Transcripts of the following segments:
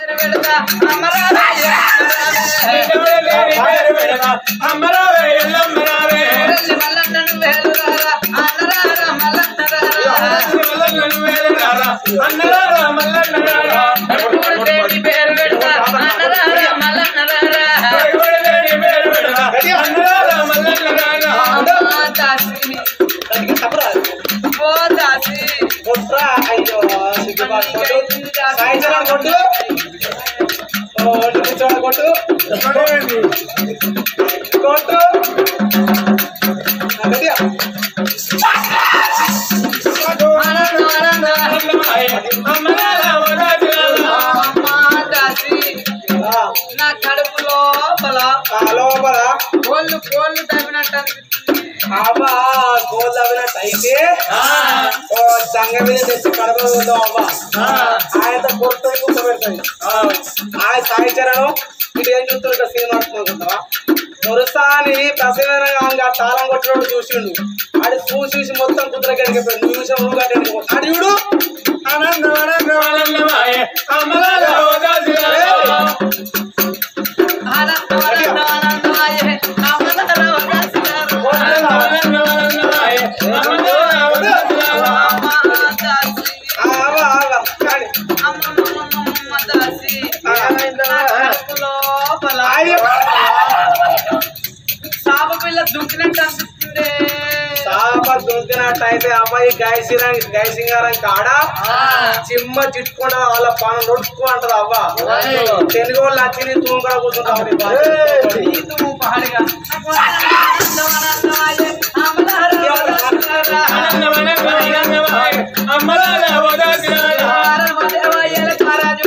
పేరు పెడతా అమరావయ్య అమ్మరావే ఎల్లమ్మరావే ఊరల్లి మల్లన్నను వేలురారా అన్నరారా మల్లన్నరారా అన్నరారా మల్లన్నరారా ఊరు పేరు పేరు పెడతా అన్నరారా మల్లన్నరారా అన్నరారా మల్లన్నరారా అమ్మా దాసి ఓ దాసి కొట్రా అయ్యో సిగ్గుపడుకోడు సాయంత్రం కొట్టు ఓ, ఒంటి కూర్చోడ కొట్టు కొట్టు ఆ, గట్టిగా. ఆనందం ఆనందం అమ్మరారా వదాసిరారా అమ్మా దాసి ఆ, నా కడుపు లోపల ఆ, లోపల కోళ్ళు కోళ్ళు తవ్వినట్టు అనిపిస్తుంది అవ్వ కోల్ తవ్వినట్టు అయితే ఓ సంగ మీద తెచ్చి కడప అవ్వ ఆయనతో కొడుతుంది కూర్చోబెడుతుంది ఆ సాయిచరణం ఇటు ఏం చూస్తుంటే సినిమా అనుకుంటావా దొరసాని ప్రసవేనంగా తాళం కొట్టినోడు చూసిండు అది చూసి చూసి మొత్తం కుదుర గడిగిపోయింది నువ్వు చూసిన నువ్వు గడ్డి అడి చూడు ఆనందం ఆనందం ఆనందమాయే అమ్మరారా వదాసిరారా ఆనందం ఆనందం ఆనందమాయే అమ్మలారా వదాసినారు అమ్మా దాసి ఆవ ఆవ కానీ అమ్మమ్మ దాసి నా కడుపు లోపల సాప పిల్ల దుంకినట్టు అనిపిస్తుంది చాప దొరికినట్టయితే అమ్మాయి గాయసింగ్ గాయసింగారం కాడ చిమ్మ చిట్టుకుంటారు వాళ్ళ పనులు నొడుచుకో అంటారు అవ్వ తెలుగు వాళ్ళు వచ్చి తూము కూడా కూర్చుంటారు నీతు పహాడిగా ఆనందం ఆనందమాయే అమ్మలారా వదాసినారా రామదేవయ్యల మహారాజు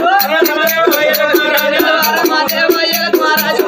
రామదేవయ్యల మహారాజు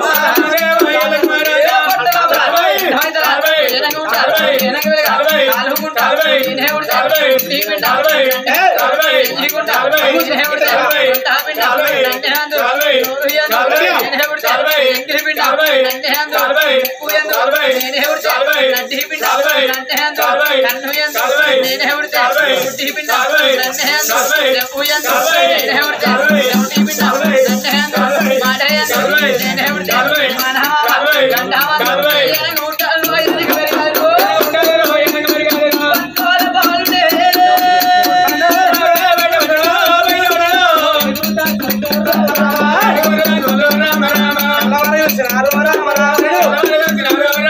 అల్లవారు వచ్చినారు రామ రాముడు.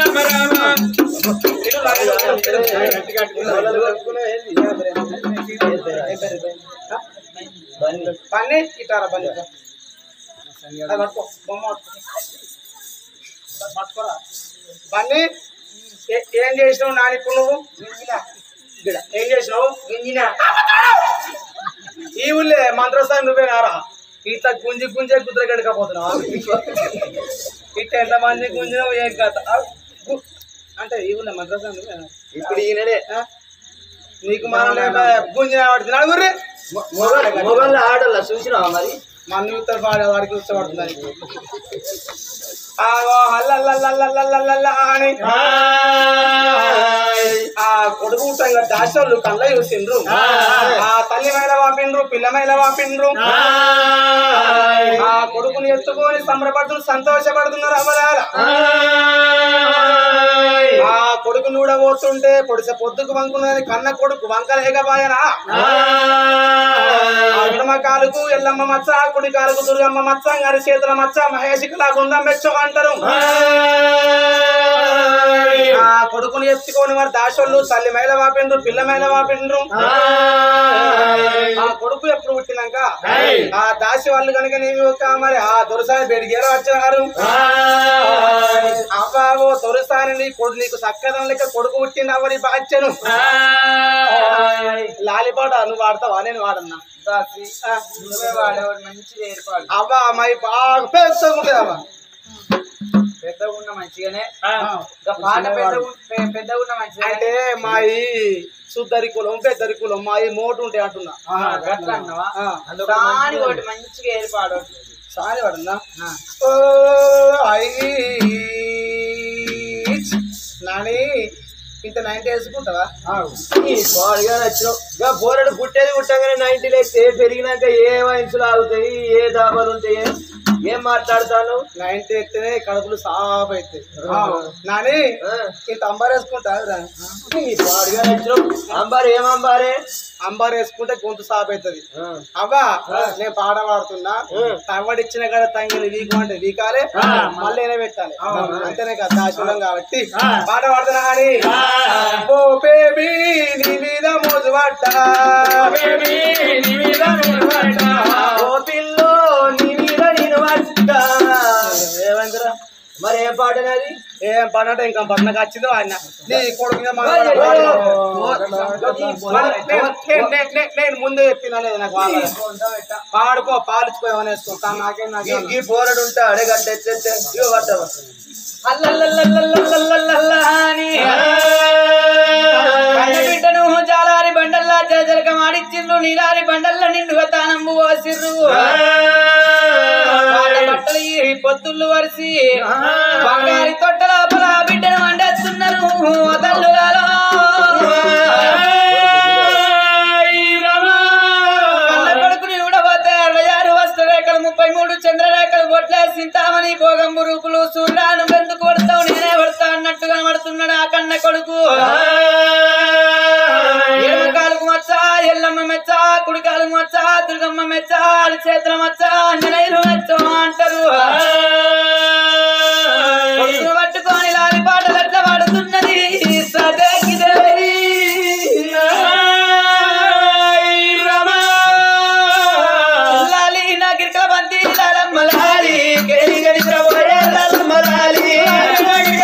పన్ని ఇటారా పన్ని అది పట్టుకో బొమ్మ పట్టుకో. పట్టుకోరా పన్ని ఏ- ఏం చేసినావు నాని ఇప్పుడు నువ్వు గిడ. ఏం చేసినావు ఈ ఊళ్ళే మంత్రస్థానం నువ్వే నారా ఇట్లా గుంజి గుంజే కుదిర గడకపోతున్నావు ఇట్లా ఎంత మంది గుంజినావు ఏం కథ ఆ, గు- అంటే ఈ ఊళ్ళే మంత్రస్థానం నువ్వే ఇప్పుడు ఈయనడే నీకు మనం గుంజిన పడుతున్నాడు గుర్రి మొగల్ ఆడల చూసినావా మరి మన ఉత్తర పాడే వాడికి ఉత్తపడుతుందని ఆగో హల్లల్లల్లల్లల్లల్లల్ల అని ఆ కొడుకు పుట్టంగా దాసోళ్ళు కళ్ళ చూసిండ్రు ఆ తల్లి మైల వాపిండ్రు పిల్ల మైల వాపిండ్రు ఆ కొడుకుని ఎత్తుకొని సంబరపడుతున్నారు సంతోషపడుతున్నారు అవ్వలాల ఆ కొడుకుని కూడా పోతుంటే పొడిసె పొద్దుకు వంకున్నది కన్న కొడుకు వంకలేకపాయనా ఆ ఎడమ కాలుకు ఎల్లమ్మ మచ్చ కుడి కాలుకు దుర్గమ్మ మచ్చ గారి చేతుల మచ్చ మహేషికలా గుండం మెచ్చో అంటారు ఆ కొడుకుని ఎత్తుకొని మరి దాసోళ్ళు తల్లి మైల వాపిండ్రు పిల్ల మైల వాపిండ్రు ఆ కొడుకు ఎప్పుడు పుట్టినాక ఆ దాసి వాళ్ళు కనుక నేమి ఒక మరి ఆ దొరసాని బెడిగేరా వచ్చారు అబ్బాబో దొరసాని నీ కొడు నీకు సక్కదం లెక్క కొడుకు పుట్టింది అవని బాధ్యను లాలిపాట నువ్వు వాడతావా నేను వాడన్నా దాసి ఆ, నువ్వే వాడేవాడు మంచిగా ఏర్పాడు అబ్బా అమ్మాయి బాగా పెద్దగా ఉంటుంది అవ్వ పెద్దగా ఉన్న మంచిగానే ఇంకా పాట పెద్దగా పె- పెద్దగా ఉన్న మంచిగా అంటే మా ఈ సుద్దరి కులం పెద్దరి కులం మా ఈ మోటు ఉంటాయి అంటున్నా గట్ల అన్నవా ఆ. దాని ఒకటి మంచిగా ఏర్పాడు సాని పడుందా ఓ ఐ నాని ఇంత నైన్టీ వేసుకుంటావా పాడుగా నచ్చినావు ఇంకా బోరడు పుట్టేది పుట్టగానే నైన్టీ లేస్తే పెరిగినాక ఏ వయసులు ఆగుతాయి ఏ దాబాలు ఉంటాయి ఏం మాట్లాడతాను నైన్టీ ఎత్తేనే కడుపులు సాఫ్ అవుతాయి నాని ఇంత అంబార్ వేసుకుంటా పాడుగా నచ్చినావు అంబారు ఏం అంబారే అంబార్ వేసుకుంటే గొంతు సాఫ్ అవుతుంది అవ్వా నేను పాట పాడుతున్నా తవ్వడిచ్చిన కాడ తంగిని వీకు అంటే వీకాలే మళ్ళీ నేనే పెట్టాలి అంతేనే కదా దాశులం కాబట్టి పాట పాడుతున్నా కానీ ఓ బేబీ నీ మీద మోజు పడ్డా బేబీ నీ మీద నేను పడ్డా. ఓ పిల్లో నీ మీద నేను పడ్డా. ఏమైందిరా మరి ఏం పాట అది ఏం పాట అంటే ఇంకా పట్టణకు వచ్చిందో ఆయన నీ కొడుకు మీద మన ఓయ్, పాట ఓయ్, పాడు. మరి నేను- నేను- నేను- నేను- నేను ముందే చెప్పినా లేదు నాకు వాళ్ళ పాడుకో పాలించుకోమని వేసుకో కానీ నాకేం నాకేం ఈ పోరడు ఉంటా అడే గట్టెత్తే ఇగో పట్టవా బిడ్డను జాలారి బండల్లా జలజలక మాడిచ్చిర్రు నీలారి బండల్ల నిండుగా తానంబు పోసిర్రు వాళ్ళ బట్టలు ఈ పొత్తుళ్ళు వరిసి బంగారి తొట్ట లోపల బిడ్డను వండేస్తున్నారు తల్లులలో కన్న కొడుకుని ఊడబోతే అరవై ఆరు వస్త్రరేఖలు ముప్పై మూడు చంద్రరేఖలు బొట్లే సింతామణి భోగంబు రూపులు సూర్యాను బెందుకు కొడతావు నేనే పడతా అన్నట్టుగా పడుతున్నాడు ఆ కన్న కొడుకు ఎడమ కాలుకు మచ్చ ఎల్లమ్మ మెచ్చ కుడి కాలుకు మచ్చ దుర్గమ్మ మెచ్చ అడి చేతుల మచ్చ అంజనైలు మెచ్చ అంటారు కొడుకును పట్టుకొని లాలి పాటలు ఎట్లా పాడుతున్నది సదేకి దేవి లాలి నా గిరికల బంతి లాలమ్మ లాలి గెలి గెలి ద్రవడే లాలమ్మ లాలి లాలి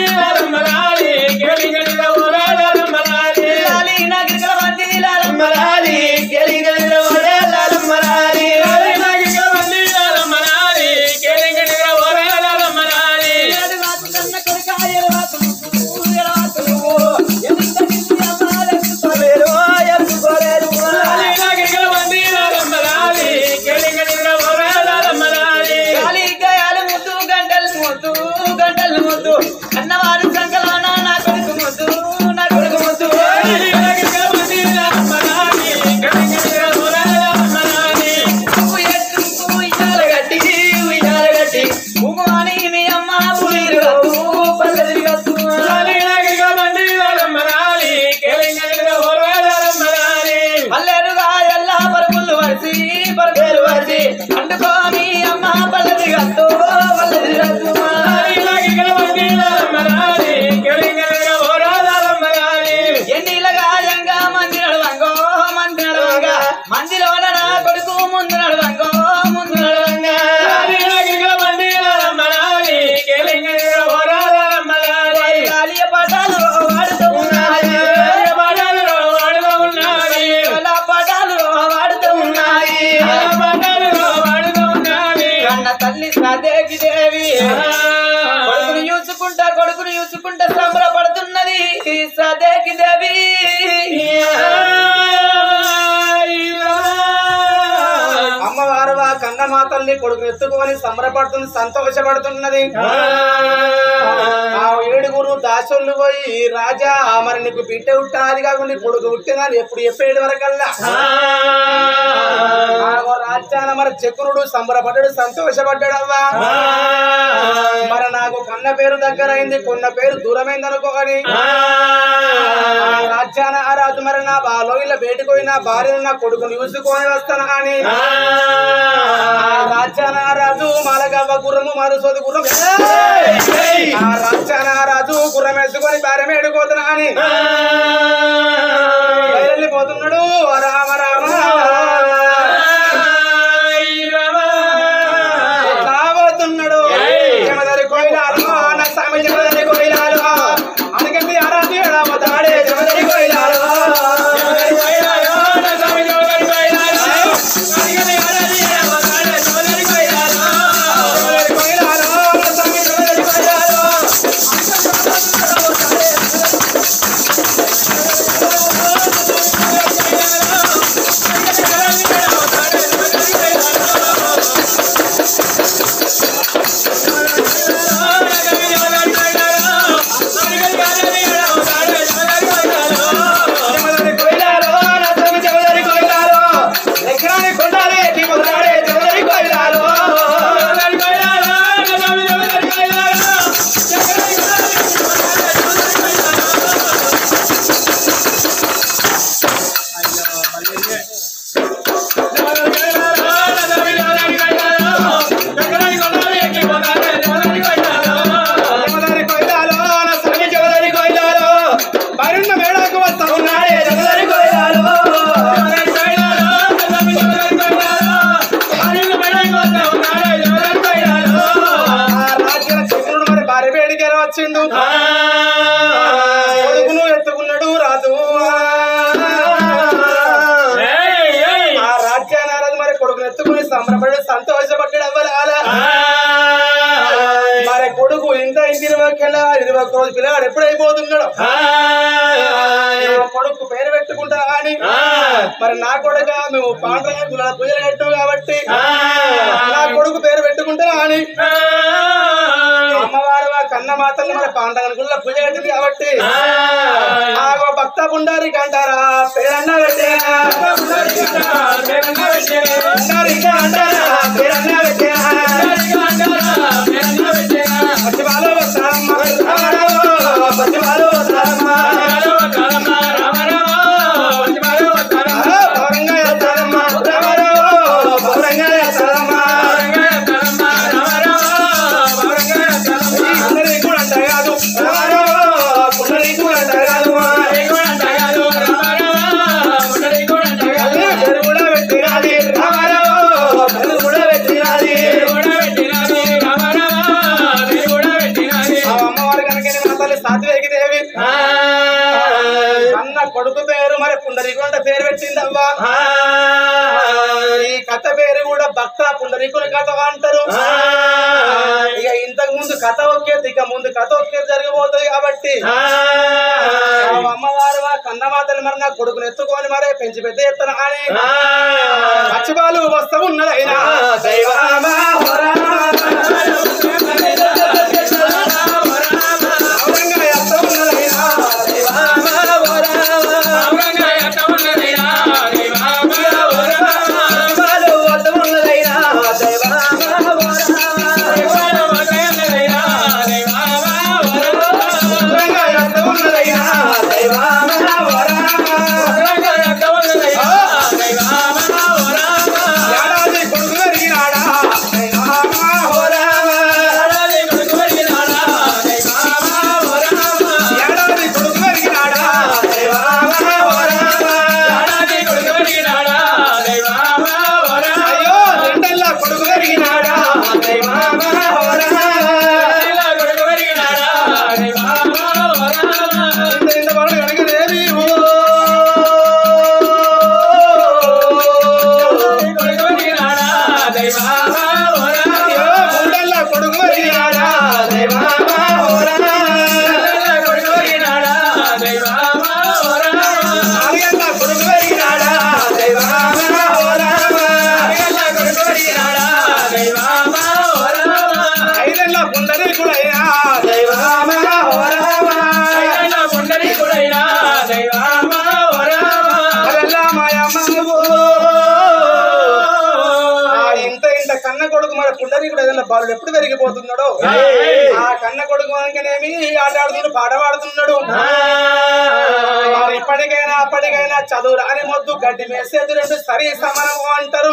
నా గిరికల బంతి లాలమ్మ లాలి గెలి గెలి ద్రవడే లాలమ్మ లాలి ఏడు వాసు కన్న కొడుక ఏడు వాసు ఏడు వాసు ఎంత కింది అమ్మాలెత్తుకోలేరు ఎత్తుకోలేరు గాలి గాయాలు ముద్దు గంటలు ముద్దు గంటలు ముద్దు అన్నవారు సంకలన నా కొడుకు ముద్దు నా కొడుకు ముద్దు పువ్వు ఎత్తు ఉయ్యాల గట్టి ఉయ్యాల గట్టి పువ్వు అని మీ అమ్మ పులిరు కత్తు పల్లెది కత్తు పల్లెరుగా ఎల్లా పరుగులు వరిసి పరుగులు వరిసి అంటుకో మీ అమ్మ పల్లెది కత్తు పల్లెది కత్తు ఎన్నిల గాయంగా మంది నడవంగో మంది నడవంగా మందిలోన నా కొడుకు ముందు నడవంగో ముందు నడవంగా గాలియ పాఠాలు వాడుతూ ఉన్నాయి కళా పాఠాలు వాడుతూ ఉన్నాయి కన్న తల్లి సదేకి దేవి కొడుకుని చూసుకుంటా కొడుకుని చూసుకుంటా సంబరపడుతున్నది సదేకి దేవి అమ్మవారు ఆ కన్న మాతల్ని కొడుకు ఎత్తుకొని సంబరపడుతుంది సంతోషపడుతున్నది ఆ ఏడుగురు దాసులు పోయి రాజా మరి నీకు బిడ్డ పుట్టాది కాకుండా నీ కొడుకు పుట్టిందని ఎప్పుడు చెప్పేడు వరకల్లా ఆ రాజ్యాన మరి చక్రుడు సంబరపడ్డాడు సంతోషపడ్డాడు అవ్వా మరి నాకు కన్న పేరు దగ్గర అయింది కొన్న పేరు దూరమైంది అనుకోని ఆ రాజ్యాన ఆ రాజు మరి నా బాలోయిల బయటకు పోయి నా భార్యను నా కొడుకుని చూసుకొని వస్తాను అని ఆ రాజ్యాన ఆ రాజు మాలగవ్వ గుర్రము మరుసోది గుర్రం ఏయ్! ఆ రాజ్యాన ఆ రాజు గుర్రం వేసుకొని భార్య మేడుకోతున్నా అని వెళ్ళిపోతున్నాడు రామ రామ రాబోతున్నాడు జమదరి కోయిలాలు నా స్వామి జమదరి కోయిలాలు అందుకంటే ఆరాధి రాబోతాడే జమదరి కోయిలాలు జమదరి కోయిలాలు నా స్వామి జమదరి కోయిలాలు ఆ ఆ రాజ్యాల చంద్రుడు మరి భార్య వేడికి ఎలా వచ్చిండు కొడుకును ఎత్తుకున్నాడు రాజు ఆ రాజ్యానారాజు మరి కొడుకును ఎత్తుకుని సంబరపడి సంతోషపడ్డాడు అవ్వలాల మరి కొడుకు ఇంత ఇంటి ఇరవైకెళ్ళ ఇరవై ఒక్క రోజు పిల్లగాడు ఎప్పుడైపోతున్నాడు నా కొడుకు పేరు పెట్టుకుంటా అని మరి నా కొడుక మేము పాండ్రంగా కులాల పూజలు కట్టాం కాబట్టి నా కొడుకు పేరు పెట్టుకుంటా అని అమ్మవారు ఆ కన్న మాతల్ని మరి పాండ్రంగా కులాల పూజ కట్టింది కాబట్టి ఆ భక్త పుండారి కంటారా పేరన్న పెట్టేనా పుండారి కంటారా పేరన్న పెట్టేనా పచ్చివాలో వస్తారమ్మ పచ్చివాలో వస్తారమ్మ పౌరంగా వేస్తారమ్మ పౌరంగా వేస్తారమ్మ పుండరీ కూడా అంట కాదు పుండరీ కూడా అంట కాదు పేరు కూడా పెట్టినాది రామారావు పేరు కూడా పెట్టినాది ఆ అమ్మవారి కనుక మన తల్లి సాత్వికి దేవి అన్న కొడుకు పేరు మరి పుండరీకొండ పేరు పెట్టిందవ్వా ఈ కథ పేరు కూడా భక్త పుండరీకుని కథ అంటారు ఇక ఇంతకు ముందు కథ ఒకేది ఇక ముందు కథ ఒకేది జరగబోతుంది కాబట్టి ఆ అమ్మవారు ఆ కన్నమాతలు మరి నా కొడుకుని ఎత్తుకొని మరే పెంచి పెద్ద ఎత్తున అని పచ్చిబాలు వస్తూ ఉన్నదైనా దైవమా ఔరంగా ఎత్తు ఉన్నదైనా పచ్చిబాలు వస్తూ ఉన్నదైనా ఔరంగా ఎత్తు ఉన్నదైనా ఏడాది కొడుకు పెరిగినాడా దైవమా హోరామా ఏడాది కొడుకు పెరిగినాడా దైవమా హోరామా అయ్యో రెండల్లా కొడుకు పెరిగినాడా దైవమా హోరామా ఇంత ఇంత పనులు కనుకనేవి అయ్యో మూడల్లా కొడుకు పెరిగినాడా దైవమా హోరామా నాలుగల్లా కొడుకు పెరిగినాడా దైవమా హోరామా ఐదల్లా పుండరీ కుడైనా దైవమా హోరామా అదల్లా మాయమ్మ నువ్వు. ఆ ఇంత ఇంత కన్న కొడుకు మరి పుండరీ కూడా ఏదైనా బాలుడు ఎప్పుడు పెరిగిపోతున్నాడో ఆ కన్న కొడుకు అనగానేమి ఆట ఆడుతున్నాడు పాట పాడుతున్నాడు మరి ఇప్పటికైనా అప్పటికైనా చదువు రాని మొద్దు గడ్డి మేసేది రెండు సరి సమానము అంటారు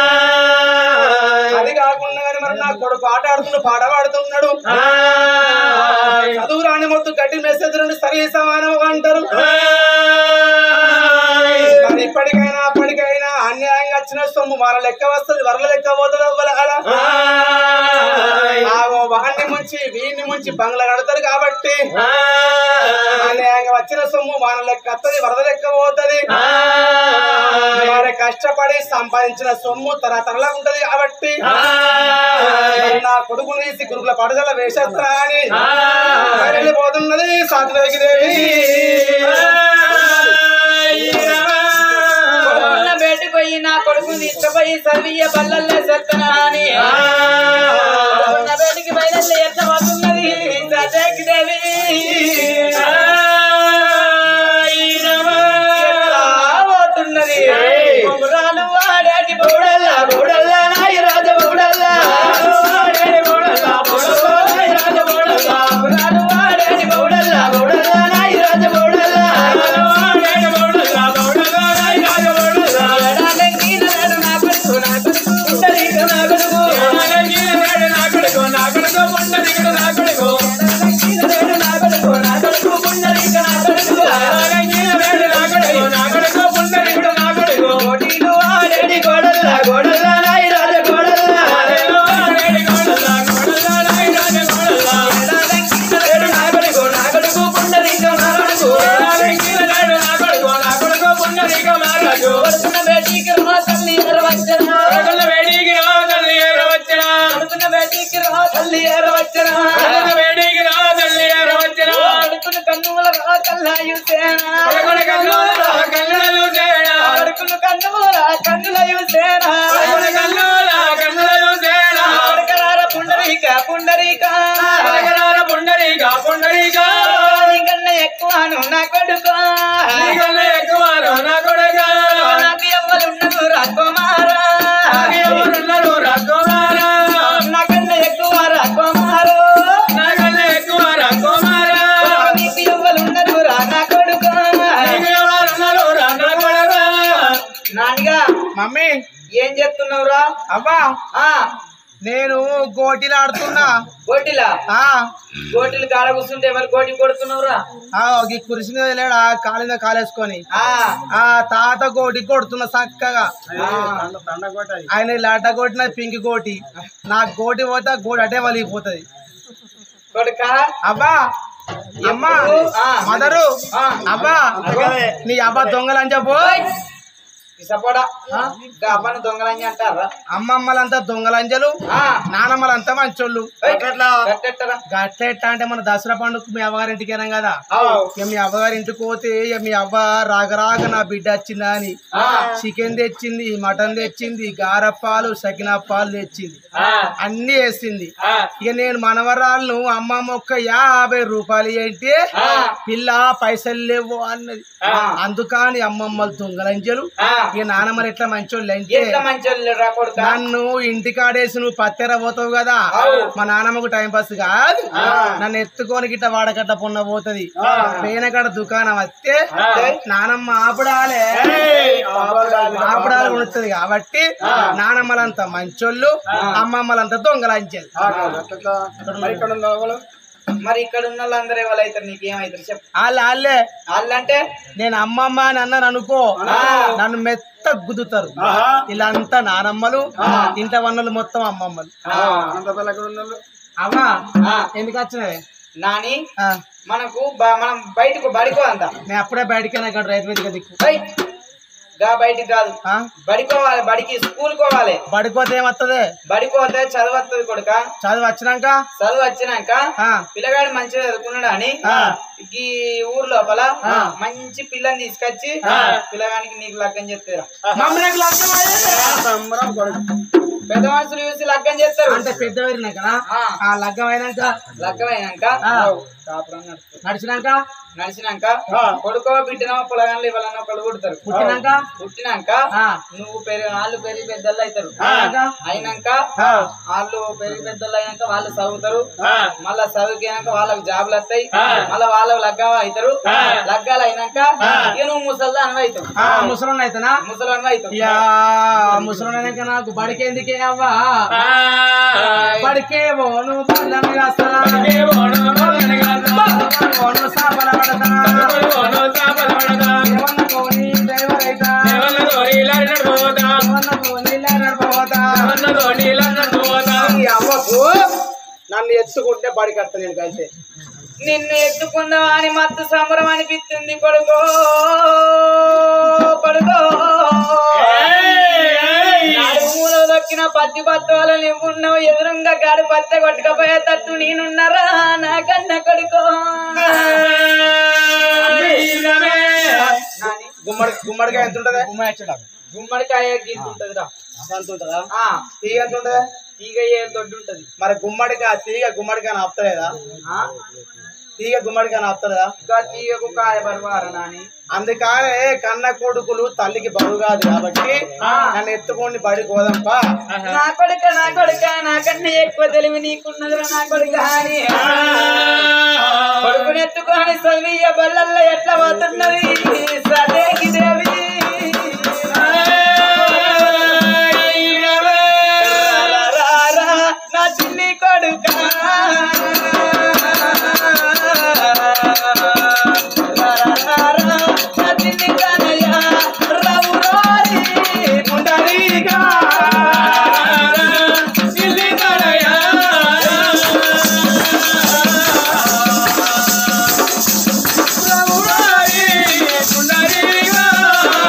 అది కాకుండా కానీ మరి నా కొడుకు ఆట ఆడుతున్నాడు పాట పాడుతున్నాడు చదువు రాని మొద్దు గడ్డి మేసేది రెండు సరి సమానము అంటారు మరి ఇప్పటికైనా అప్పటికైనా అన్యాయంగా వచ్చిన సొమ్ము మన లెక్క వస్తుంది వరల లెక్క పోతుంది అవ్వాలి అలా ఆ ఓ వాడిని ముంచి వీడిని ముంచి బంగ్లా కడతారు కాబట్టి అన్యాయంగా వచ్చిన సొమ్ము మన లెక్క వస్తుంది వరద లెక్క పోతుంది మరి కష్టపడి సంపాదించిన సొమ్ము తరతరలా ఉంటది కాబట్టి మరి నా కొడుకు తీసి గురుకుల పాఠశాల వేసేస్తా అని వెళ్ళిపోతున్నది సాధువేగి దేవి కొడుకున్న బయటకు పోయి నా కొడుకు తీసుకుపోయి సర్వీయ బల్లల్లో చెత్తనా అని కొడుకున్న బయటికి బయలు ఎట్లా పోతున్నది సజాకి దేవి ఎట్లా పోతున్నది బొమ్మరాలు వాడాటి బౌడల్లా బౌడల్లా నాయ రాజ బౌడల్లా వాడాటి బౌడల్లా బౌడల్లా నాయ రాజ బౌడల్లా బొమ్మరాలు వాడాటి బౌడల్లా బౌడల్లా నాయ రాజ బౌడల్లా వాడాటి బౌడల్లా బౌడల్లా నాయ రాజ బౌడల్లా ఎడాలంగి నాడు నా కొడుకు నా కొడుకు ఉండరీక నా కొడుకు ఎడాలంగి నాడు నా కొడుకు నా కొడుకు ఉండరీక నా కొడుకు ఎడాలంగి నాడు నా కొడుకు నా కొడుకు ఉండరీక నా కొడుకు ఎడాలంగి నాడు నా కొడుకు నా కొడుకు ఉండరీక నా కొడుకు కోటిలు ఆడేడి గోడల్లా గోడల్లా నాయ రాజ గోడల్లా మమ్మీ ఏం చెప్తున్నావురా అవ్వా ఆ నేను గోటీలు ఆడుతున్నా గోటిలా ఆ గోటిలు కాడ కూర్చుంటే ఎవరు గోటి కొడుతున్నావురా ఆ, ఈ కురిసి మీద లేడా కాలి మీద కాలేసుకొని ఆ ఆ తాత గోటి కొడుతున్నా చక్కగా ఆయన లాట కొట్టిన పింక్ గోటి నా గోటి పోతే ఆ గోటి అటే వలిగిపోతుంది కొడుక అబ్బా అమ్మా ఆ. మదరు ఆ. అబ్బా నీ అబ్బా దొంగలని చెప్పు ఇసపోడా అమ్మను దొంగలని అంటారా అమ్మమ్మలంతా దొంగలంజలు ఆ నానమ్మలంతా మంచోళ్ళు గట్టెట్టరా గట్ల ఎట్లా అంటే మన దసరా పండుగ మీ అవ్వగారింటికి వెళ్ళాం కదా ఇక మీ అవ్వగారింటికి పోతే ఇక మీ అవ్వ రాగ రాగ నా బిడ్డ వచ్చిందా అని ఆ. చికెన్ తెచ్చింది మటన్ తెచ్చింది గారప్పాలు సకినప్పాలు తెచ్చింది అన్ని వేసింది ఇక నేను మనవరాలను అమ్మమ్మ ఒక్క యాభై రూపాయలు ఏంటి పిల్ల పైసలు లేవు అన్నది అందుకని అమ్మమ్మలు దొంగలంజలు ఆ. ఇక నానమ్మలు ఎట్లా మంచోళ్ళు అంటే ఎంత మంచి రా కొడుక నన్ను ఇంటి కాడేసి నువ్వు పత్తెర పోతావు కదా మా నానమ్మకు టైం పాస్ కాదు నన్ను ఎత్తుకొని గిట్ట వాడకట్ట పొన్న పోతది పేనకడ దుకాణం వస్తే నానమ్మ ఆపడాలే ఆపడాలు ఉంటది కాబట్టి నానమ్మలంతా మంచోళ్ళు అమ్మమ్మలంతా దొంగలంచారు మరి ఇక్కడ ఉన్న వాళ్ళందరూ ఎవరైతారు నీకేమైతారు చెప్పు వాళ్ళ వాళ్ళే వాళ్ళంటే నేను అమ్మమ్మ అని అన్నాను అనుకో నన్ను మెత్త గుద్దుతారు వీళ్ళంతా నానమ్మలు ఇంట వన్నలు మొత్తం అమ్మమ్మలు అమ్మా ఎందుకు వచ్చినవే నాని ఆ, మనకు బ- మనం బయటకు బడికో అంత నేను అప్పుడే బయటికి ఇక్కడ రైతు వేదిక దిక్కు ఏయ్, గా బయటికి కాదు ఆ? బడికోవాలి బడికి స్కూల్ కోవాలి బడిపోతే ఏమత్తదే బడికోతే చదువు వస్తుంది కొడుక చదువు వచ్చినాక చదువు వచ్చినాక ఆ, పిల్లగాడు మంచిగా చదువుకున్నాడు అని ఆ. ఈ ఊరు లోపల మంచి పిల్లని తీసుకొచ్చి పిల్లగానికి నీకు లగ్గం చేస్తారా మమ్మల్ని లగ్గం అయ్యేది. పెద్ద మనుషులు చూసి లగ్గం చేస్తారు అంటే పెద్ద అయినాక ఆ. ఆ లగ్గం అయినాక లగ్గం అయినాక ఆ. కాపురం నడుస్తుంది. నడిచినాక నడిచినాక కొడుకో బిడ్డనో పొలగాన్లు ఇవ్వాలన్నా ఒకళ్ళు పుడతారు పుట్టినాక పుట్టినాక ఆ. నువ్వు పెరిగి వాళ్ళు పెరిగి పెద్దలు అవుతారు అయినాక అయినాక ఆ. వాళ్ళు పెరిగి పెద్దలు అయినాక వాళ్ళు చదువుతారు మళ్ళా చదువుకినాక వాళ్ళకి జాబులు వస్తాయి మళ్ళా వాళ్ళకి లగ్గాలు అవుతారు లగ్గాలు అయినాక ఇక నువ్వు ముసల్దా అని అవుతావు ఆ, ముసలోని అయితేనా ముసలి అవుతావు యా ముసలోని అయినాక నాకు బడికి ఎందుకే అవ్వా బడికే పోను బండ్ల మీద వస్తా. పోను సాపల పడతా. ఏమన్నా పోనీ డ్రైవర్ అయితా. ఏమన్నా పోనీ లైనర్ పోతా. ఈ అవ్వకు నన్ను ఎత్తుకుంటే బడికి వస్తా నేను కలిసి నిన్ను ఎత్తుకుందాం అని మత్తు సంబరం అనిపిస్తుంది కొడుకో కొడుకో నాలుగు మూలలో దొక్కిన పత్తి పత్రాలు నువ్వు ఉన్నావు ఎదురుంగా గాడి పత్త కొట్టుకపోయేటట్టు నేనున్నారా నా కన్న కొడుకో నాని, గుమ్మడి గుమ్మడికాయ ఎంత ఉంటది గుమ్మడికాయ గింత ఉంటదిరా అంత ఉంటదా ఆ, తీగ ఎంత ఉంటది తీగ ఏ దొడ్డు ఉంటది మరి గుమ్మడికాయ తీగ గుమ్మడికాయ ఆపుతలేదా ఆ, తీగ గుమ్మడికాయ ఆపుతలేదా ఇంకా తీగకు కాయ బరువారా నాని అందుకనే కన్న కొడుకులు తల్లికి బరువు కాదు కాబట్టి నన్ను ఎత్తుకొని బడి గోదంపా నా కొడుక నా కొడుక నాకన్నా ఎక్కువ తెలివి నీకున్నదిరా నా కొడుక అని కొడుకుని ఎత్తుకొని సల్వియ బల్లల్లో ఎట్లా పోతున్నది సదేకి దేవి రా, రా, రా, నా చిన్ని కొడుక రా, రా, రా, రా, నా చిన్ని కనయ్య రావు రారి పుండరీగా పుండరీగా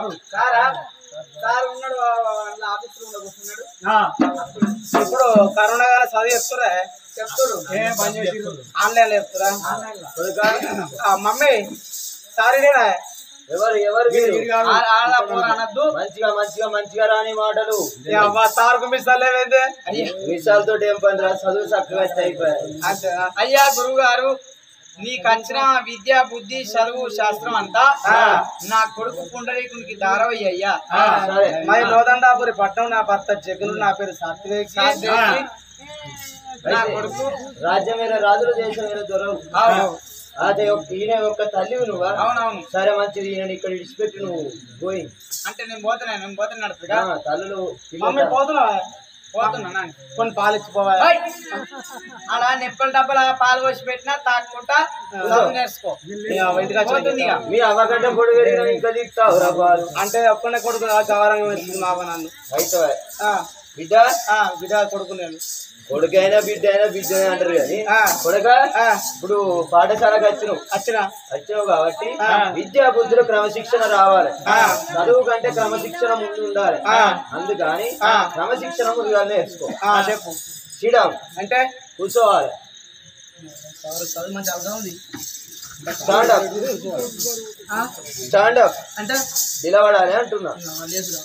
సారా సార్ ఉన్నాడు వాళ్ళ ఆఫీస్ లో కూర్చున్నాడు ఇప్పుడు కరోనా గానే చదివి చెప్తురా చెప్తుడు ఆన్లైన్ లో చెప్తురా ఆ, మమ్మీ సారీ నేనా ఎవరు ఎవరు మీరు ఆ- ఆడ పోరా అనొద్దు మంచిగా మంచిగా మంచిగా రాని మాటలు ఏ అవ్వ, సార్ కు మిస్ అవ్వలేదే విషయాలతో ఏం పని రా చదువు చక్కగా అయితే అయిపోయాయి అంతేనా అయ్యా గురువు గారు నీకు వచ్చిన విద్య బుద్ధి చదువు శాస్త్రం అంతా నా కొడుకు పుండరీకునికి దారవయ్య అయ్యా ఆ, సరే మరి లోదండాపురి పట్టణం నా భర్త జగులు నా పేరు సాత్విక్ సాత్విక్. నా కొడుకు రాజ్యమైన రాజుల దేశమైన దొరవు అదే ఒక్క- ఈయన ఒక్క తల్లివి నువ్వా అవునవును సరే మంచిది ఈయన ఇక్కడ విడిచిపెట్టి నువ్వు పోయి అంటే నేను పోతున్నా నేను పోతున్నాడు ఆ, తల్లులు మమ్మీ పోతున్నా పోతున్నా కొన్ని పాలు ఇచ్చిపోవా అలా నెప్పల డబ్బల పాలు పోసి పెట్టినా తాక్కుంటా చదువు నేర్చుకో ఇంటికి వచ్చి పోతుంది ఇక. మీ అవ్వగడ్డ పొడి పెరిగిన ఇంకా దిగుతావు రా బాలు అంటే ఒక్కనే కొడుకు నాకు గౌరవంగా వచ్చింది మా అవ్వ నన్ను అయితే ఆ, బిడ్డ ఆ, బిడ్డ కొడుకు నేను కొడుకైనా బిడ్డ అయినా బిడ్డ అంటారు కానీ ఆ. కొడుక ఆ, ఇప్పుడు పాఠశాలకు వచ్చినావు వచ్చిన వచ్చినావు కాబట్టి ఆ. విద్యా బుద్ధులు క్రమశిక్షణ రావాలి ఆ. చదువు కంటే క్రమశిక్షణ ముందు ఉండాలి ఆ. అందుకని ఆ. క్రమశిక్షణ ముందుగా నేర్చుకో ఆ, చెప్పు చీడం అంటే కూర్చోవాలి చదువు మంచి అర్థం ఉంది స్టాండ్ అప్ ఆ, స్టాండ్ అప్ అంటే నిలబడాలి అంటున్నా లేదురా.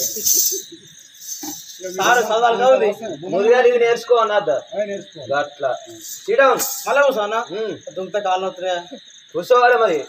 సార్ చదవాలి కదా ఉంది ముందుగా ఇది నేర్చుకో అన్నద్ద అట్లా చీడం మళ్ళీ కూర్చోనా ఉమ్. దుంత కాళ్ళు వస్తున్నాయా కూర్చోవాలి మరి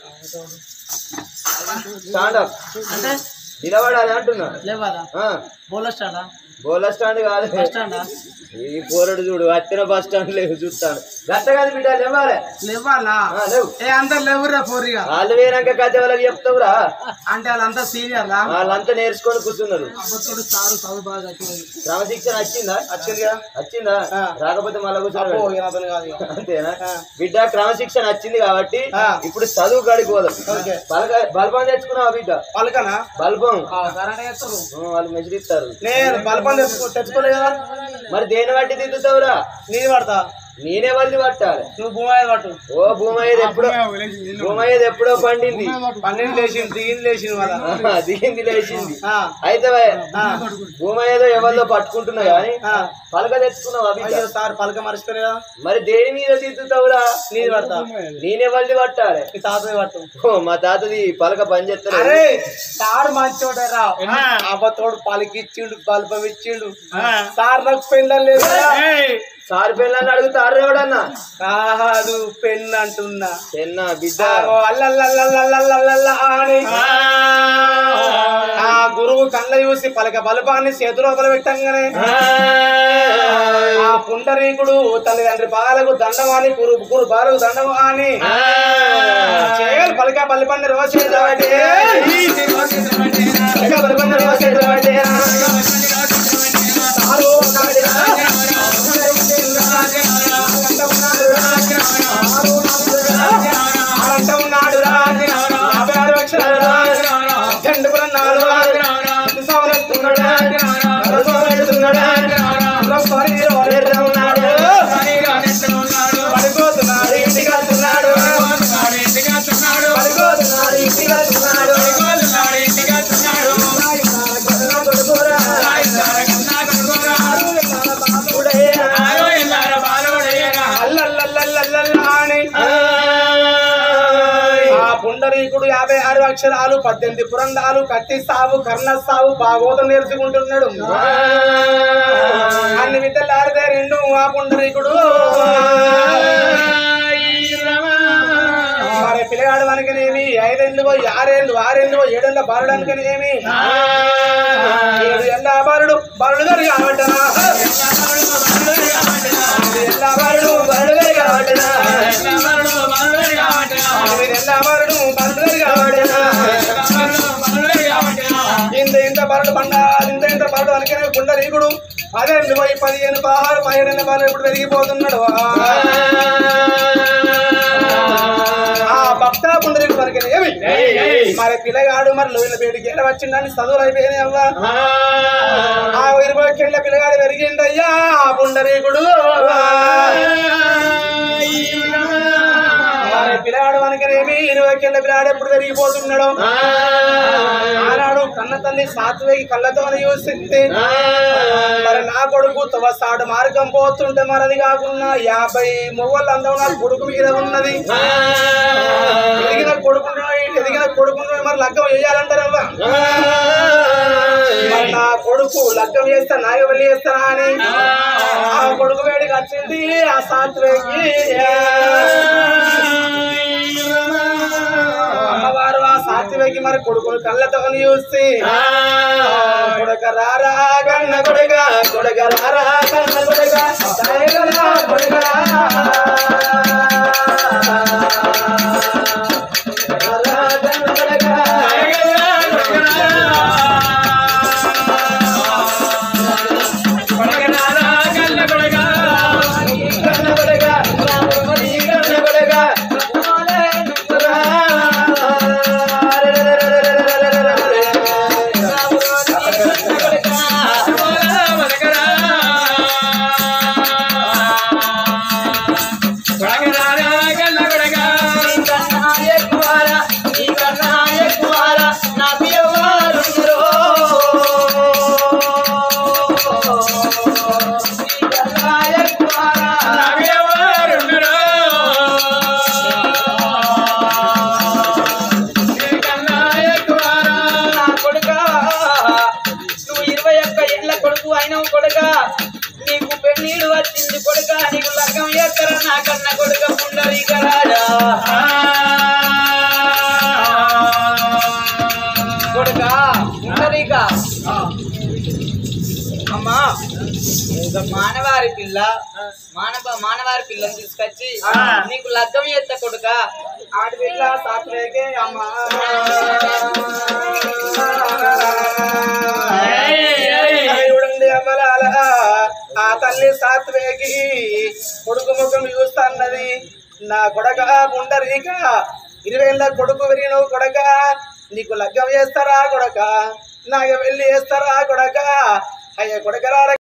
స్టాండ్ అప్ అంటే నిలబడాలి అంటున్నా లేవాదా ఆ. బోలో స్టాండా బోల స్టాండ్ కాదు బస్ స్టాండా ఈ పోరడు చూడు అత్తిన బస్ స్టాండ్ లేవు చూస్తాను గట్ట కాదు బిడ్డ లేవాలి లేవాలా ఆ, లేవు ఏ అందరు లేవురా పోరిగా వాళ్ళు వేనాక కథ వాళ్ళకి చెప్తావురా అంటే వాళ్ళంతా సీనియర్లా వాళ్ళంతా నేర్చుకొని కూర్చున్నారు అబ్బతోడు సారు చదువు బాగా చదివింది. క్రమశిక్షణ వచ్చిందా వచ్చిందిగా వచ్చిందా ఆ. రాకపోతే మళ్ళీ అబ్బో కూర్చోవాలి ఇక నాతోని కాదు ఇక. అంతేనా ఆ. బిడ్డ క్రమశిక్షణ వచ్చింది కాబట్టి ఆ. ఇప్పుడు చదువు కాడికి పోదాం ఓకే. బలగ- బల్బం తెచ్చుకున్నావా బిడ్డ పలకనా బల్బం ఆ, సరే చేస్తారు ఆ, వాళ్ళు మెసిరిస్తారు నేను బలపం తెచ్చుకో తెచ్చుకోలే కదా మరి దేని బట్టి దిద్దుతావురా నీ పడతా నేనే వాళ్ళని పట్టాలి నువ్వు భూమి మీద పట్టు ఓ భూమయ్యది ఎప్పుడో భూమయ్యది ఎప్పుడో పండింది పన్నెండు లేచింది దిగింది లేచింది వాళ్ళ ఆహా, దిగింది లేచింది ఆ, అయితే ఆ, భూమయ్యదో ఎవరిదో పట్టుకుంటున్నా గాని ఆ. పలక తెచ్చుకున్నావా బిడ్డ అయ్యో సార్ పలక మర్చిపోయి కదా మరి దేని మీద దిద్దుతావురా నీది పడతా నేనే వాళ్ళని పట్టాలి నీ తాతది పట్టు ఓ, మా తాతది పలక పని చేస్తారు అరే సార్ మంచోడరా అబ్బతోడు పలికిచ్చిండు బల్బం ఇచ్చిండు సార్ నాకు పెళ్ళం లేదు కదా. సార్ పిల్లల్ని అడుగుతారు ఎవడన్నా కాదు పెన్ అంటున్నా చిన్న బిడ్డ ఆగో అల్లల్లల్లల్లల్లల్లల్ల అని ఆ గురువు కళ్ళ చూసి పలక బలపాన్ని చేతిలో పెట్టంగానే ఆ పుండరీకుడు తల్లిదండ్రి బాలకు దండమాని గురు గురు బాలకు దండమాని చేయగలి పలక బలిపండి రోజేదవాడే పలక బలిపండి రోజేదవాడే సారు నాడిరా. ఆడంట ఉన్నాడు రా. యాభై ఆరు అక్షరాలు రా. దండుకున్నాడు రా. సంవత్సరం రా. రసోరెడుతున్నాడు రా. రసోరి రోరెడ్డ ఉన్నాడు. పడిపోతున్నాడు ఇంటికి వెళ్తున్నాడు. పడిపోతున్నాడు ఇంటికి వెళ్తున్నాడు. కొడుకురా. బాలుడయ్యా. అల్లల్లల్లల్లల్ల అని. ఆ పుండరీకుడు యాభై ఆరు అక్షరాలు పద్దెనిమిది పురండాలు కత్తి సాగు కర్ణ సాగు భాగవతం నేర్చుకుంటున్నాడు అన్ని విద్యలు ఆడితే రెండు ఆ పుండరీకుడు మరి పిల్లగాడు అనుకనేమి ఐదేళ్ళు పోయి ఆరేళ్ళు ఆరేళ్ళు పోయి ఏడేళ్ళ బాలుడు అనుకనేమి ఏడు ఎల్ల బాలుడు బాలుడు గారు కాబట్టనా ఎల్ల బాలుడు బాలుడు గారు కాబట్టనా ఎల్ల బాలుడు బాలుడు గారు కాబట్టనా ఇంత ఇంత బరడు బండ ఇంత ఇంత బరడు అనుకునే పుండరీకుడు పదేళ్ళు పోయి పదిహేను పదహారు పదిహేడు బాలు ఇప్పుడు పెరిగిపోతున్నాడు ఆ భక్త పుండరీకుడు అనుకునే ఏమి మరి పిల్లగాడు మరి లోయల బయటికి ఏడ వచ్చిందని చదువులు అయిపోయినాయి అవ్వా ఆ ఇరవై కింద పిల్లగాడు పెరిగిండయ్యా ఆ పుండరీకుడు మరి పిల్లగాడు అనుకనేమి ఇరవై కింద పిల్లాడు ఎప్పుడు పెరిగిపోతున్నాడు ఆనాడు కన్న తల్లి సాత్వేకి కళ్ళతో చూసింది మరి నా కొడుకు తవసాడు మార్గం పోతుంటే మరి అది కాకుండా యాభై మొగోళ్ళు అందం నా కొడుకు మీద ఉన్నది ఎదిగిన కొడుకును ఎదిగిన కొడుకును మరి లగ్గం వేయాలంటారమ్మా మరి నా కొడుకు లగ్గం చేస్తా నాగ వెళ్ళి చేస్తానా అని ఆ కొడుకు వేడికి వచ్చింది ఆ సాత్వేకి అమ్మవారు ఆ సాత్వేకి మరి కొడుకును కళ్ళతో చూసి కొడక రారా కన్న కొడక కొడక రారా కన్న కొడక దయగల కొడక రారా కన్న కొడక కన్న కొడక ఈ కన్న కొడక కొడుక నువ్వు ఇరవై ఒక్క ఏళ్ళ కొడుకు అయినవు కొడుక నీకు పెన్నీరు వచ్చింది కొడుక నీకు లగ్గం ఎక్కర నా కన్న కొడుక పుండరీకరాడా కొడుక పుండరీక అమ్మా మానవారి పిల్ల మానవ మానవారి పిల్లని తీసుకొచ్చి నీకు లగ్గం ఎత్త కొడుక ఆడపిల్ల సాత్వేకే అమ్మా చూడండి అమ్మలాల ఆ తల్లి సాత్వేకి కొడుకు ముఖం చూస్తాన్నది నా కొడక ఉండరీక ఇరవై ఏళ్ళ కొడుకు విరిగినవు కొడక నీకు లగ్గం చేస్తారా కొడక నాకు వెళ్ళి చేస్తారా కొడక అయ్యే కొడకరా